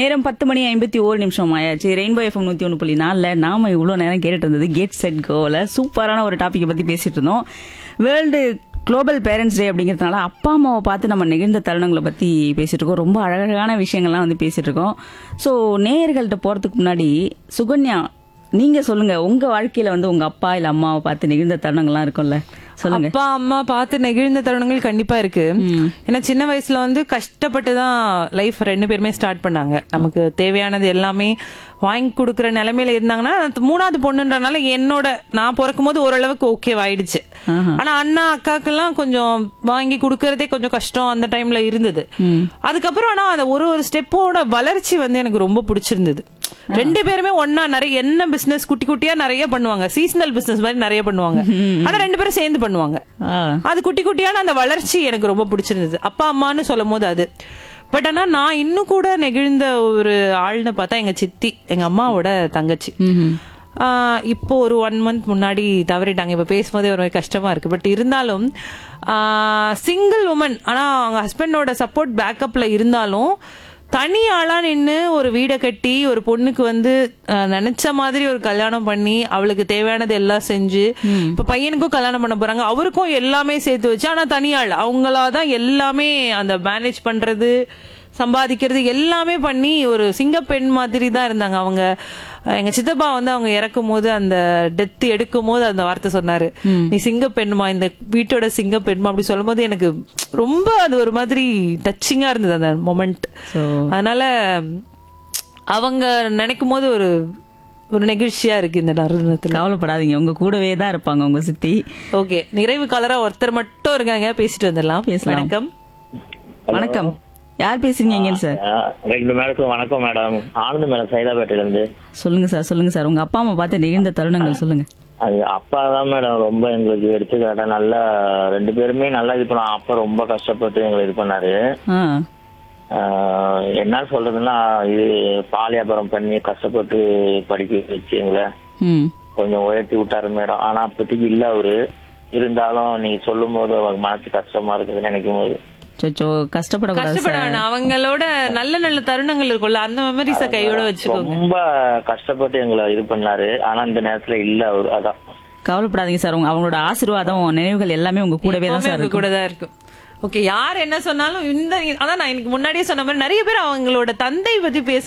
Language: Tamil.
நேரம் பத்து மணி ஐம்பத்தி ஓரு நிமிஷம் ஆயாச்சு ரெயின்போ எஃப்எம் நூத்தி ஒன்று புள்ளி நாலில் நாம இவ்வளோ நேரம் கேட்டுட்டு இருந்தது கேட் செட் கோல சூப்பரான ஒரு டாப்பிக்கை பத்தி பேசிட்டு இருந்தோம் வேர்ல்டு குளோபல் பேரண்ட்ஸ் டே அப்படிங்கிறதுனால அப்பா அம்மாவை பார்த்து நம்ம நிகழ்ந்த தருணங்களை பத்தி பேசிட்டு இருக்கோம் ரொம்ப அழகழகான விஷயங்கள்லாம் வந்து பேசிட்டு இருக்கோம் ஸோ நேயர்கள்ட்ட போறதுக்கு முன்னாடி சுகன்யா நீங்க சொல்லுங்க உங்க வாழ்க்கையில வந்து உங்க அப்பா இல்ல அம்மாவை பார்த்து நிகழ்ந்த தருணங்கள்லாம் இருக்கும்ல சொல்லுங்க அப்பா அம்மா பார்த்து நெகிழ்ந்த தருணங்கள் கண்டிப்பா இருக்கு ஏன்னா சின்ன வயசுல வந்து கஷ்டப்பட்டு தான் லைஃப் ரெண்டு பேருமே ஸ்டார்ட் பண்ணாங்க நமக்கு தேவையானது எல்லாமே வாங்கி கொடுக்குற நிலைமையில இருந்தாங்கன்னா அது மூணாவது பொண்ணுன்றனால என்னோட நான் பிறக்கும் போது ஓரளவுக்கு ஓகே ஆயிடுச்சு ஆனா அண்ணா அக்காக்கெல்லாம் கொஞ்சம் வாங்கி கொடுக்கறதே கொஞ்சம் கஷ்டம் அந்த டைம்ல இருந்தது அதுக்கப்புறம் ஆனா அந்த ஒரு ஒரு ஸ்டெப்போட வளர்ச்சி வந்து எனக்கு ரொம்ப பிடிச்சிருந்தது ரெண்டு பேருமே ஒன்னா நிறைய என்ன பிசினஸ் குட்டி குட்டியா நிறைய பண்ணுவாங்க சீசனல் பிசினஸ் மாதிரி நிறைய பண்ணுவாங்க ஆனா ரெண்டு பேரும் சேர்ந்து பண்ணுவாங்க ஆ அது குட்டி குட்டியான அந்த வளர்ச்சி எனக்கு ரொம்ப பிடிச்சிருந்தது அப்பா அம்மான்னு சொல்லும் போது அது பட் ஆனா நான் இன்னும் கூட நெகிழ்ந்த ஒரு ஆள்னு பார்த்தா எங்க சித்தி எங்க அம்மாவோட தங்கச்சி ஆஹ் இப்போ ஒரு ஒன் மந்த் முன்னாடி தவறிட்டாங்க இப்ப பேசும்போதே ஒரு மாதிரி கஷ்டமா இருக்கு பட் இருந்தாலும் சிங்கிள் உமன் ஆனா அவங்க ஹஸ்பண்டோட சப்போர்ட் பேக்கப்ல இருந்தாலும் தனி ஆளா நின்னு ஒரு வீடை கட்டி ஒரு பொண்ணுக்கு வந்து ஆஹ், நினைச்ச மாதிரி ஒரு கல்யாணம் பண்ணி அவளுக்கு தேவையானது எல்லாம் செஞ்சு இப்ப பையனுக்கும் கல்யாணம் பண்ண போறாங்க அவருக்கும் எல்லாமே சேர்த்து வச்சு ஆனா தனியாள் அவங்களாதான் எல்லாமே அந்த மேனேஜ் பண்றது சம்பாதிக்கிறது எல்லாமே பண்ணி ஒரு சிங்கப்பெண் மாதிரி தான் இருந்தாங்க அவங்க அஹ், எங்க சித்தப்பா வந்து அவங்க இறக்கும் போது அந்த டெத் எடுக்கும் போது அந்த வார்த்தை சொன்னாரு நீ சிங்கப்பெண்மா இந்த வீட்டோட சிங்கப்பெண்மா அப்படி சொல்லும் போது எனக்கு ரொம்ப அது ஒரு மாதிரி டச்சிங்கா இருந்தது அந்த மொமெண்ட் ஸோ அதனால அவங்க நினைக்கும் போது ஒரு ஒரு நெகிழ்ச்சியா இருக்கு இந்த தருணத்துல கவலைப்படாதீங்க உங்க கூடவே தான் இருப்பாங்க உங்க சித்தி ஓகே நிறைவு காலரா ஒருத்தர் மட்டும் இருக்காங்க பேசிட்டு வந்துடலாம் பேசலாம். வணக்கம் வணக்கம் யார் பேசுறீங்க சார் ஆ, ரெண்டு மேடத்துக்கும் வணக்கம் மேடம் ஆனந்த் மேடம் சைதாப்பேட்டையில இருந்து சொல்லுங்க சார் சொல்லுங்க சார் உங்க அப்பா அம்மா பார்த்து நிகழ்ந்த தருணங்கள் சொல்லுங்க அது அப்பா தான் மேடம் ரொம்ப எங்களுக்கு எடுத்துக்காட்ட நல்லா ரெண்டு பேருமே நல்லா இது பண்ண அப்பா ரொம்ப கஷ்டப்பட்டு எங்களை இது பண்ணாரு ஆ ஆ, என்ன சொல்றதுன்னா இது பால் வியாபாரம் பண்ணி கஷ்டப்பட்டு படிக்க வச்சு எங்களை ம் கொஞ்சம் உயர்த்தி விட்டாரு மேடம் ஆனா அப்போதைக்கு இல்ல அவரு இருந்தாலும் நீங்க சொல்லும் போது அவங்க மனசு கஷ்டமா இருக்குது நினைக்கும் போது சொச்சோ கஷ்டப்படக்கூடாது கஷ்டப்பட சார் வேணாம் அவங்களோட நல்ல நல்ல தருணங்கள் இருக்கும்ல அந்த மெமரிஸ கையோட வச்சுக்கோங்க ரொம்ப கஷ்டப்பட்டு எங்களை இது பண்ணாரு ஆனா இந்த நேரத்துல இல்ல அவரு அதான் கவலைப்படாதீங்க சார் உங்க அவங்களோட ஆசீர்வாதம் நினைவுகள் எல்லாமே உங்க கூடவே தான் எப்பவுமே சார் உங்க இருக்கும் கூட தான் இருக்கும் ஓகே யார் என்ன சொன்னாலும் இந்த அதான் நான் எனக்கு முன்னாடியே சொன்ன மாதிரி நிறைய பேர் அவங்களோட தந்தை பத்தி பேச